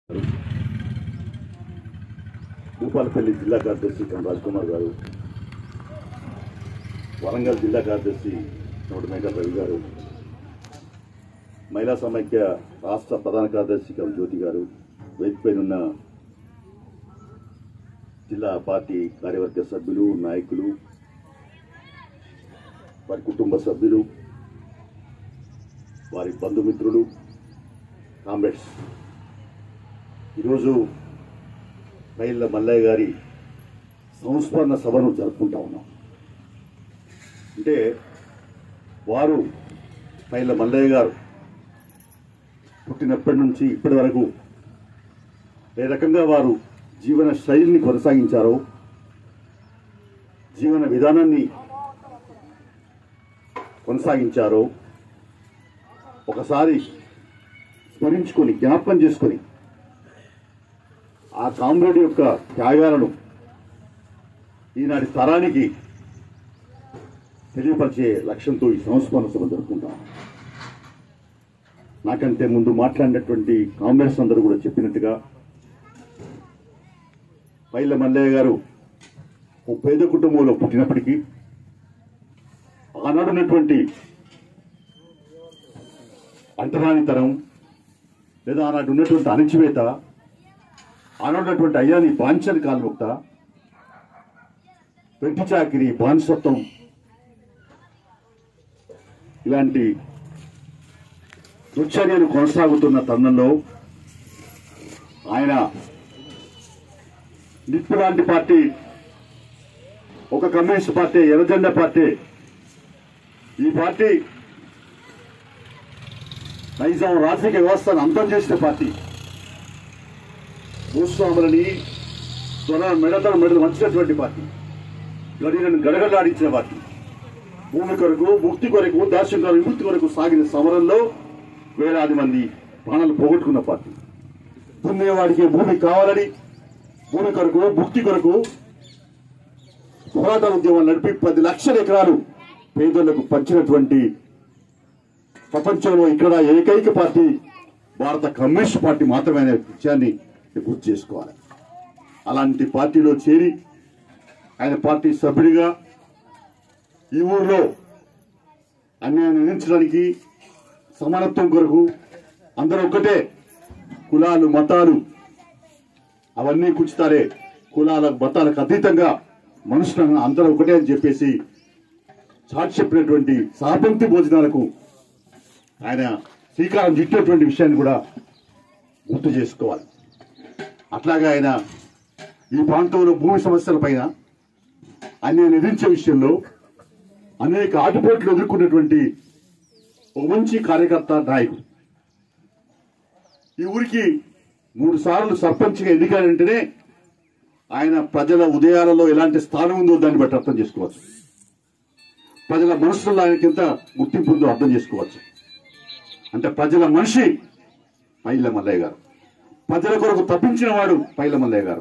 భూపాలపల్లి జిల్లా కార్యదర్శి కన్ కుమార్ గారు వరంగల్ జిల్లా కార్యదర్శి నోటి మేఘా రవి గారు మహిళా సమైక్య రాష్ట్ర ప్రధాన కార్యదర్శి కం జ్యోతి గారు వేదికపైనున్న జిల్లా పార్టీ కార్యవర్గ సభ్యులు నాయకులు వారి కుటుంబ సభ్యులు వారి బంధుమిత్రులు కామ్రేడ్స్ ఈరోజు మైళ్ళ మల్లయ్య గారి సంస్మరణ సభను జరుపుకుంటా ఉన్నాం అంటే వారు మైళ్ళ మల్లయ్య గారు పుట్టినప్పటి నుంచి ఇప్పటి వరకు ఏ రకంగా వారు జీవన శైలిని కొనసాగించారో జీవన విధానాన్ని కొనసాగించారో ఒకసారి స్మరించుకొని జ్ఞాపకం చేసుకొని ఆ కామ్రేడ్ యొక్క త్యాగాలను ఈనాటి తరానికి తెలియపరిచే లక్ష్యంతో ఈ సంస్మరణ సభ జరుపుకుంటాం నాకంటే ముందు మాట్లాడినటువంటి కాంగ్రెస్ అందరూ కూడా చెప్పినట్టుగా పైల మల్లయ్య గారు ఓ పేద కుటుంబంలో పుట్టినప్పటికీ ఆనాడున్నటువంటి అంటరానితనం లేదా ఆనాడు ఉన్నటువంటి అణచివేత ఆనాడున్నటువంటి అయ్యాని బాంఛని కాల్ముక్త వెంటి చాకిరి బానిసత్వం ఇలాంటి దుశ్చర్యలు కొనసాగుతున్న తరుణంలో ఆయన నిప్పు లాంటి పార్టీ ఒక కమ్యూనిస్ట్ పార్టీ ఎర్రజెండా పార్టీ ఈ పార్టీ నైజాం రాజకీయ వ్యవస్థను అంతం చేసిన పార్టీ భూస్వాములని త్వర మెడతల మెడలు వంచినటువంటి పార్టీ గడిలను గడగడలాడించిన పార్టీ భూమి కొరకు ముక్తి కొరకు దాస్యం కొరకు విముక్తి కొరకు సాగిన సమరంలో వేలాది మంది ప్రాణాలు పోగొట్టుకున్న పార్టీ దున్నేవాడికి భూమి కావాలని భూమి కొరకు ముక్తి కొరకు పోరాట ఉద్యమం నడిపి పది లక్షల ఎకరాలు పేదలకు పంచినటువంటి ప్రపంచంలో ఇక్కడ ఏకైక పార్టీ భారత కమ్యూనిస్ట్ పార్టీ మాత్రమే అనే విషయాన్ని గుర్తు చేసుకోవాలి అలాంటి పార్టీలో చేరి ఆయన పార్టీ సభ్యుడిగా ఈ ఊర్లో అన్యాయాన్ని నిందించడానికి సమానత్వం కొరకు అందరూ ఒక్కటే కులాలు మతాలు అవన్నీ కుచుతారే కులాల మతాలకు అతీతంగా మనుషులను అందరూ ఒకటే అని చెప్పేసి చాటి చెప్పినటువంటి సహపంక్తి భోజనాలకు ఆయన శ్రీకారం చుట్టినటువంటి విషయాన్ని కూడా గుర్తు చేసుకోవాలి అట్లాగే ఆయన ఈ ప్రాంతంలో భూమి సమస్యల పైన అన్యాయం ఎదిరించే విషయంలో అనేక ఆటుపోట్లు ఎదుర్కొన్నటువంటి ఒక మంచి కార్యకర్త నాయకుడు ఈ ఊరికి మూడు సార్లు సర్పంచ్గా ఎన్నికైనంటేనే ఆయన ప్రజల ఉదయాలలో ఎలాంటి స్థానం ఉందో దాన్ని బట్టి అర్థం చేసుకోవచ్చు ప్రజల మనసులో ఆయనకింత గుర్తింపు ఉందో అర్థం చేసుకోవచ్చు అంటే ప్రజల మనిషి పైల మల్లయ్య గారు ప్రజల కొరకు తప్పించిన వాడు పైల మల్లయ్య గారు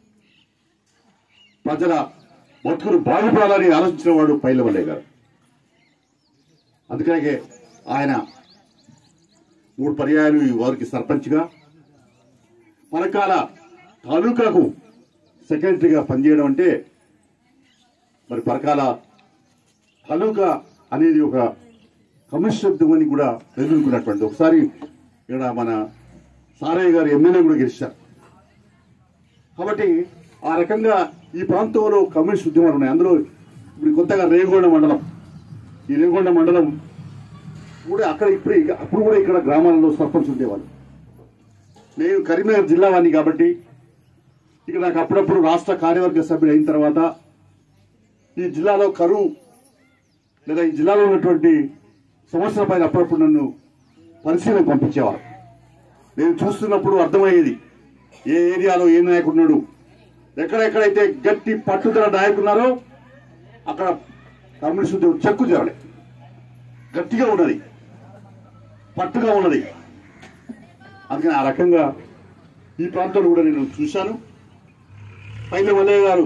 ప్రజల బతుకులు బాగుపడాలని ఆలోచించిన వాడు పైల మల్లయ్య గారు అందుకనే ఆయన మూడు పర్యాయాలు ఈ వారికి సర్పంచ్గా పరకాల తాలూకాకు సెక్రటరీగా పనిచేయడం అంటే మరి పరకాల తాలూకా అనేది ఒక కమ్యూనిస్ట్ శబ్దం అని కూడా ఎదుర్కొన్నటువంటి ఒకసారి ఇక్కడ మన సారయ్య గారు ఎమ్మెల్యే కూడా గెలిచారు కాబట్టి ఆ రకంగా ఈ ప్రాంతంలో కమ్యూనిస్ట్ ఉద్యమాలు ఉన్నాయి అందులో ఇప్పుడు కొత్తగా రేగొండ మండలం ఈ రేగొండ మండలం కూడా అక్కడ ఇప్పుడు ఇక- అప్పుడు కూడా ఇక్కడ గ్రామాలలో సర్పంచ్ ఉండేవాళ్ళు నేను కరీంనగర్ జిల్లా వాడిని కాబట్టి ఇక నాకు అప్పుడప్పుడు రాష్ట్ర కార్యవర్గ సభ్యుడు అయిన తర్వాత ఈ జిల్లాలో కరువు లేదా ఈ జిల్లాలో ఉన్నటువంటి సమస్యల పైన అప్పుడప్పుడు నన్ను పరిశీలన పంపించేవారు నేను చూస్తున్నప్పుడు అర్థమయ్యేది ఏ ఏరియాలో ఏ నాయకుడు ఉన్నాడు ఎక్కడెక్కడైతే గట్టి పట్టుదల నాయకున్నారో అక్కడ కమ్యూనిస్ట్ ఉద్యమం చెక్కు చేరాలి గట్టిగా ఉన్నది పట్టుగా ఉన్నది అందుకని ఆ రకంగా ఈ ప్రాంతంలో కూడా నేను చూశాను పైన మల్లయ్య గారు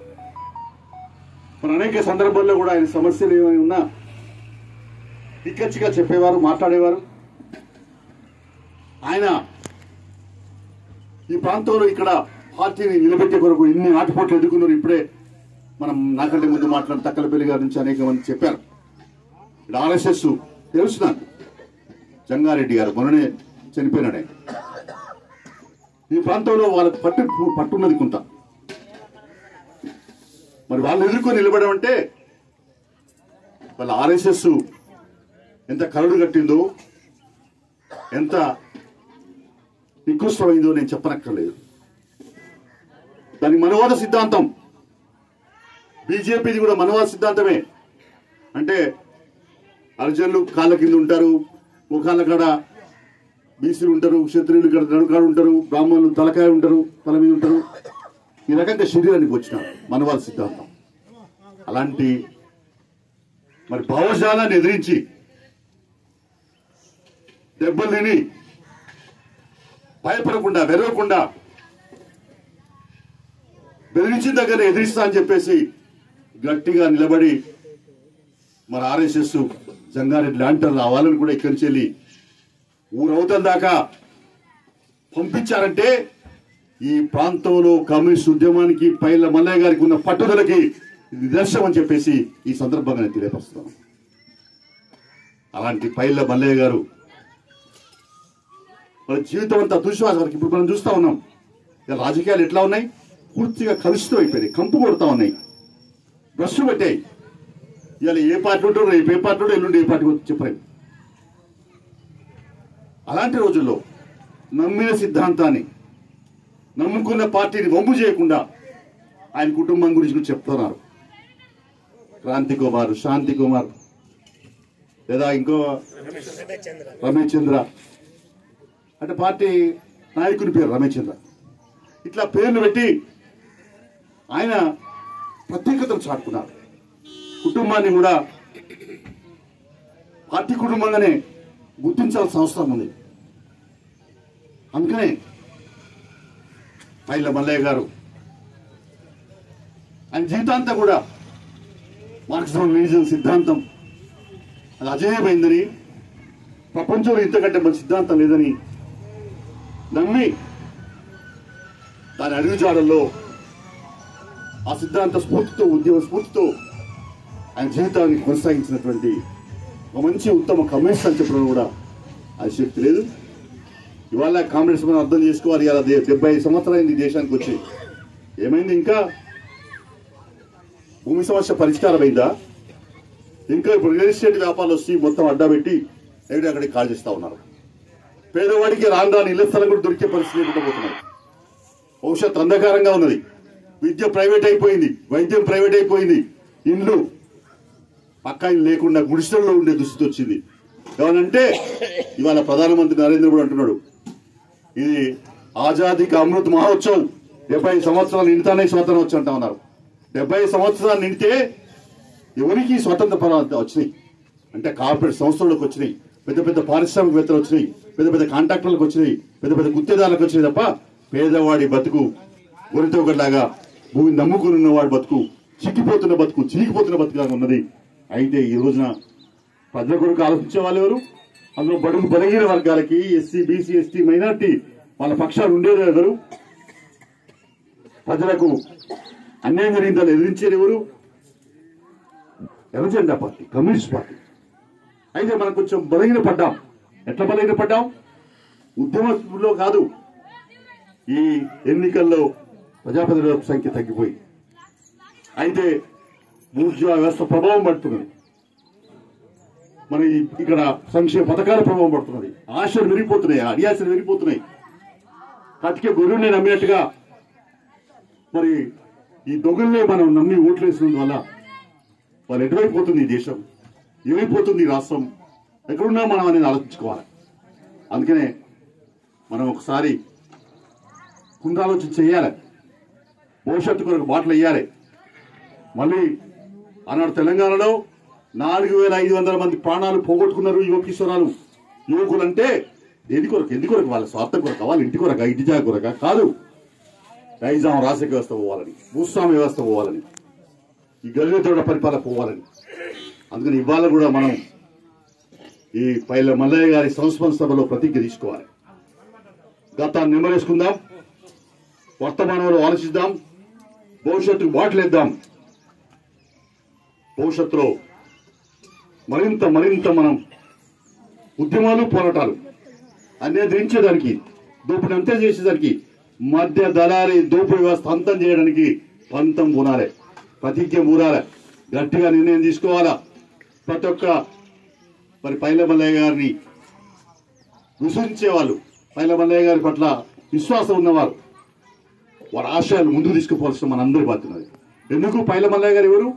మన అనేక సందర్భాల్లో కూడా ఆయన సమస్యలు ఏమైనా ఉన్నా పిక్కచ్చిగా చెప్పేవారు మాట్లాడేవారు ఆయన ఈ ప్రాంతంలో ఇక్కడ పార్టీని నిలబెట్టే కొరకు ఎన్ని ఆటపోట్లు ఎదుర్కొన్నారు ఇప్పుడే మనం నాకంటే ముందు మాట్లాడిన తక్కలపల్లి గారి నుంచి అనేక మంది చెప్పారు ఇక్కడ ఆర్ఎస్ఎస్ తెలుసు నాకు జంగారెడ్డి గారు మొన్ననే చనిపోయినాడు ఆయన ఈ ప్రాంతంలో వాళ్ళకి పట్టు పట్టున్నది కొంత మరి వాళ్ళు ఎదుర్కొని నిలబడడం అంటే వాళ్ళ ఆర్ఎస్ఎస్ ఎంత కరడు కట్టిందో ఎంత నికృష్టమైందో నేను చెప్పనక్కర్లేదు దాని మనవాద సిద్ధాంతం బీజేపీది కూడా మనవాద సిద్ధాంతమే అంటే అర్జన్లు కాళ్ళ కింద ఉంటారు ముఖాల కాడ బీసీలు ఉంటారు క్షత్రియులు ఇక్కడ నడుకాడు ఉంటారు బ్రాహ్మణులు తలకాయ ఉంటారు తల మీద ఉంటారు ఈ రకంగా శరీరానికి వచ్చిన మనవాద సిద్ధాంతం అలాంటి మరి భావజాలాన్ని ఎదిరించి దెబ్బలు తిని భయపడకుండా వెరవకుండా బెదిరించిన దగ్గర ఎదిరిస్తా అని చెప్పేసి గట్టిగా నిలబడి మరి ఆర్ఎస్ఎస్ జంగారెడ్డి లాంటర్లు ఆ వాళ్ళని కూడా ఇక్కడి నుంచి వెళ్ళి ఊరవతం దాకా పంపించారంటే ఈ ప్రాంతంలో కమ్యూనిస్ట్ ఉద్యమానికి పైల మల్లయ్య గారికి ఉన్న పట్టుదలకి ఇది నిదర్శనం అని చెప్పేసి ఈ సందర్భంగా నేను తెలియపరుస్తాను అలాంటి పైల మల్లయ్య గారు వాళ్ళ జీవితం అంతా దుశ్వాస వరకు ఇప్పుడు మనం చూస్తా ఉన్నాం ఇక రాజకీయాలు ఎట్లా ఉన్నాయి పూర్తిగా కలుషితం అయిపోయినాయి కంపు కొడతా ఉన్నాయి బ్రష్ పెట్టాయి ఇవాళ ఏ పార్టీ ఉంటారో రేపు ఏ పార్టీ ఉంటారో ఎల్లుండి ఏ పార్టీ చెప్పలేము అలాంటి రోజుల్లో నమ్మిన సిద్ధాంతాన్ని నమ్ముకున్న పార్టీని వంపు చేయకుండా ఆయన కుటుంబం గురించి కూడా చెప్తున్నారు క్రాంతి కుమార్ శాంతి కుమార్ లేదా ఇంకో రమేష్ చంద్ర అంటే పార్టీ నాయకుని పేరు రమేష్ చంద్ర ఇట్లా పేర్లు పెట్టి ఆయన ప్రత్యేకతను చాటుకున్నారు కుటుంబాన్ని కూడా పార్టీ కుటుంబంగానే గుర్తించాల్సిన అవసరం ఉంది అందుకనే పైల మల్లయ్య గారు ఆయన జీవితాంతా కూడా మార్క్సిజం రిలీజన్ సిద్ధాంతం అది అజేయమైందని ప్రపంచంలో ఇంతకంటే మంచి సిద్ధాంతం లేదని నమ్మి దాని అడుగుజాడల్లో ఆ సిద్ధాంత స్ఫూర్తితో ఉద్యమ స్ఫూర్తితో ఆయన జీవితాన్ని కొనసాగించినటువంటి ఒక మంచి ఉత్తమ కమ్యూనిస్ట్ అని చెప్పడం కూడా అది శక్తి లేదు ఇవాళ కాంగ్రెస్ మనం అర్థం చేసుకోవాలి ఇలా డెబ్బై ఐదు సంవత్సరాలు ఈ దేశానికి వచ్చి ఏమైంది ఇంకా భూమి సమస్య పరిష్కారం అయిందా ఇంకా ఇప్పుడు రియల్ ఎస్టేట్ వ్యాపారాలు వచ్చి మొత్తం అడ్డా పెట్టి ఎక్కడి అక్కడికి కాల్ చేస్తా ఉన్నారు పేదవాడికి రాను రాని ఇళ్ల స్థలం కూడా దొరికే పరిస్థితి లేకుండా పోతున్నాయి భవిష్యత్ అంధకారంగా ఉన్నది విద్య ప్రైవేట్ అయిపోయింది వైద్యం ప్రైవేట్ అయిపోయింది ఇండ్లు పక్కా ఇల్లు లేకుండా గుడిసెల్లో ఉండే దుస్థితి వచ్చింది ఏమనంటే ఇవాళ ప్రధానమంత్రి నరేంద్ర మోడీ అంటున్నాడు ఇది ఆజాదీకి అమృత్ మహోత్సవ్ డెబ్బై సంవత్సరాలు నిండుతానే స్వాతంత్రం వచ్చి అంటా ఉన్నారు డెబ్బై సంవత్సరాలు నిండితే ఎవరికి స్వతంత్ర పదాలు వచ్చినాయి అంటే కార్పొరేట్ సంస్థలకు వచ్చినాయి పెద్ద పెద్ద పారిశ్రామికవేత్తలు వచ్చినాయి పెద్ద పెద్ద కాంట్రాక్టర్లకు వచ్చినాయి పెద్ద పెద్ద గుత్తేదారులకు వచ్చినాయి తప్ప పేదవాడి బతుకు గొరితో ఒకటిలాగా భూమిని నమ్ముకుని ఉన్నవాడి బతుకు చిక్కిపోతున్న బతుకు చీకిపోతున్న బతుకులాగా ఉన్నది అయితే ఈ రోజున ప్రజల కొరకు ఆలోచించే వాళ్ళు ఎవరు అందులో బడుగు బలహీన వర్గాలకి ఎస్సీ బీసీ ఎస్టీ మైనార్టీ వాళ్ళ పక్షాలు ఉండేది ఎవరు ప్రజలకు అన్యాయం జరిగిందని ఎదిరించేది ఎవరు ఎర్రజెండా పార్టీ కమ్యూనిస్ట్ పార్టీ అయితే మనం కొంచెం బలహీన పడ్డాం ఎట్లా బలహీన పడ్డాం ఉద్యమంలో కాదు ఈ ఎన్నికల్లో ప్రజాప్రతినిధుల సంఖ్య తగ్గిపోయి అయితే బూర్జువా వ్యవస్థ ప్రభావం పడుతున్నది మన ఈ- ఇక్కడ సంక్షేమ పథకాల ప్రభావం పడుతున్నది ఆశలు విరిగిపోతున్నాయి అడియాసలు విరిగిపోతున్నాయి కతికే గొర్రెల్ని నమ్మినట్టుగా మరి ఈ దొంగల్నే మనం నమ్మి ఓట్లేసినందువల్ల వాళ్ళు ఎటువైపు పోతుంది ఈ దేశం ఏమైపోతుంది ఈ రాష్ట్రం ఎక్కడున్నా మనం అనేది ఆలోచించుకోవాలి అందుకనే మనం ఒకసారి పునరాలోచన చేయాలి భవిష్యత్తు కొరకు బాటలు వేయాలి మళ్ళీ ఆనాడు తెలంగాణలో నాలుగు వేల ఐదు వందల మంది ప్రాణాలు పోగొట్టుకున్నారు యువ కిషోరాలు యువకులు అంటే దేని కొరకు ఎందుకు కొరకు వాళ్ళ స్వార్థం కొరకు వాళ్ళ ఇంటి కొరక ఇంటి జాగ కొరక కాదు నైజాం రాజకీయ వ్యవస్థ పోవాలని భూస్వామ్య వ్యవస్థ పోవాలని ఈ గల్లీతోడ పరిపాలన పోవాలని అందుకని ఇవాళ కూడా మనం ఈ పైల మల్లయ్య గారి సంస్మరణ సభలో ప్రతిజ్ఞ తీసుకోవాలి గతాన్ని నిమ్మరేసుకుందాం వర్తమానంలో ఆలోచిద్దాం భవిష్యత్తుకు బాటలేద్దాం భవిష్యత్తులో మరింత మరింత మనం ఉద్యమాలు పోరాటాలు అన్యదించేదానికి దోపిడీ అంతే చేసేదానికి మధ్య దళారి దోపిడీ వ్యవస్థ అంతం చేయడానికి పంతం పూనాలి ప్రతిజ్ఞ పూనాలి గట్టిగా నిర్ణయం తీసుకోవాలా ప్రతి ఒక్క మరి పైల మల్లయ్య గారిని విశ్వసించే వాళ్ళు పైల మల్లయ్య గారి పట్ల విశ్వాసం ఉన్నవారు వారి ఆశయాలు ముందుకు తీసుకుపోవాల్సిన మనందరి బాధ్యత అది. ఎందుకు పైల మల్లయ్య గారు ఎవరు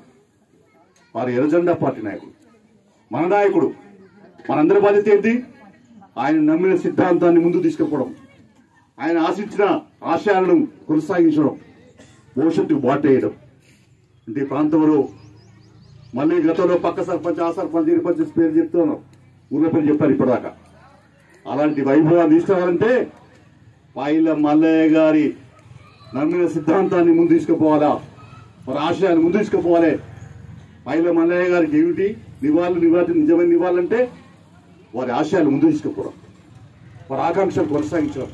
వారు ఎర్రజెండా పార్టీ నాయకుడు మన నాయకుడు మనందరి బాధ్యత ఏంటి ఆయన నమ్మిన సిద్ధాంతాన్ని ముందుకు తీసుకుపోవడం ఆయన ఆశించిన ఆశయాలను కొనసాగించడం భవిష్యత్తుకు బాటేయడం అంటే ఈ ప్రాంతంలో మళ్ళీ గతంలో పక్క సర్పంచ్ ఆ సర్పంచ్ ఈ సర్పంచ్ పేరు చెప్తున్నాం ఊళ్ళో పేరు చెప్పారు ఇప్పటిదాకా అలాంటి వైభవాన్ని తీసుకురావాలంటే పాయిల మల్లయ్య గారి నమ్మిన సిద్ధాంతాన్ని ముందు తీసుకుపోవాలా వారి ఆశయాన్ని ముందు తీసుకుపోవాలి పాయిల మల్లయ్య గారికి ఏమిటి నివాళులు నివాళి నిజమైన నివాళులంటే వారి ఆశయాలు ముందు తీసుకుపోవడం వారి ఆకాంక్షలు కొనసాగించడం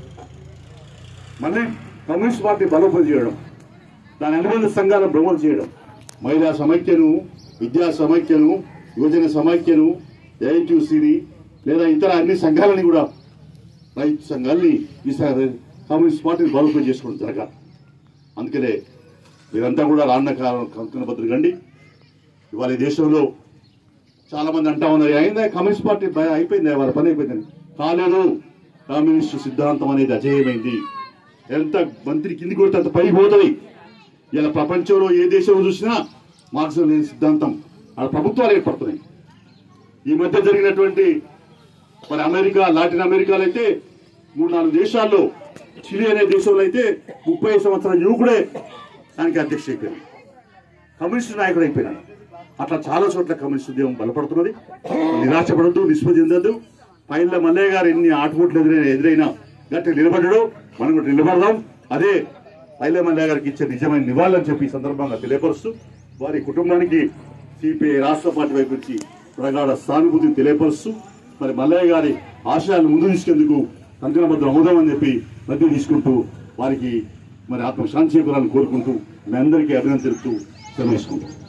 మళ్ళీ కమ్యూనిస్ట్ పార్టీ బలోపేతం చేయడం దాని అనుబంధ సంఘాలను ప్రమోట్ చేయడం మహిళా సమైక్యను విద్యా సమైక్యను యువజన సమైక్యను ఏఐటీసీని లేదా ఇతర అన్ని సంఘాలని కూడా రైతు సంఘాలని ఈ స- కమ్యూనిస్ట్ పార్టీని బలోపేతం చేసుకోవడం జరగాలి అందుకనే మీరంతా కూడా రాన్న కంకణ భద్రకండి ఇవాళ ఈ దేశంలో చాలా మంది అంటా ఉన్నారు అయిందా కమ్యూనిస్ట్ పార్టీ భయ- అయిపోయింది వాళ్ళ పని అయిపోయిందని కాలేదు కమ్యూనిస్ట్ సిద్ధాంతం అనేది అజేయమైంది ఎంత మంత్రి కింది కొడితే అంత పై పోతుంది ఇలా ప్రపంచంలో ఏ దేశంలో చూసినా మార్క్సిజం లేని సిద్ధాంతం ఆ ప్రభుత్వాలు ఏర్పడుతున్నాయి ఈ మధ్య జరిగినటువంటి మరి అమెరికా లాటిన్ అమెరికాలో అయితే మూడు నాలుగు దేశాల్లో చిలీ అనే దేశంలో అయితే ముప్పై సంవత్సరాల యువకుడే దానికి అధ్యక్ష అయిపోయారు కమ్యూనిస్ట్ నాయకుడు అయిపోయినాడు అట్లా చాలా చోట్ల కమ్యూనిస్ట్ ఉద్యమం బలపడుతున్నది నిరాశపడద్దు నిస్ప చెందద్దు పైల మల్లయ్య గారు ఎన్ని ఆటుపోట్లు ఎదురైనా ఎదురైనా గట్టి నిలబడడు మనం కూడా నిలబడదాం అదే పైల మల్లయ్య గారికి ఇచ్చే నిజమైన నివాళులని చెప్పి ఈ సందర్భంగా తెలియపరుస్తూ వారి కుటుంబానికి సిపిఐ రాష్ట్ర పార్టీ వైపు నుంచి ప్రగాఢ సానుభూతిని తెలియపరుస్తూ మరి మల్లయ్య గారి ఆశయాలను ముందు తీసుకెందుకు కంకణబద్ధం అవుదామని చెప్పి మధ్య తీసుకుంటూ వారికి మరి ఆత్మశాంతి చేకూరాలని కోరుకుంటూ మీ అందరికీ అభినందన తెలుపుతూ సెలవు తీసుకుంటాం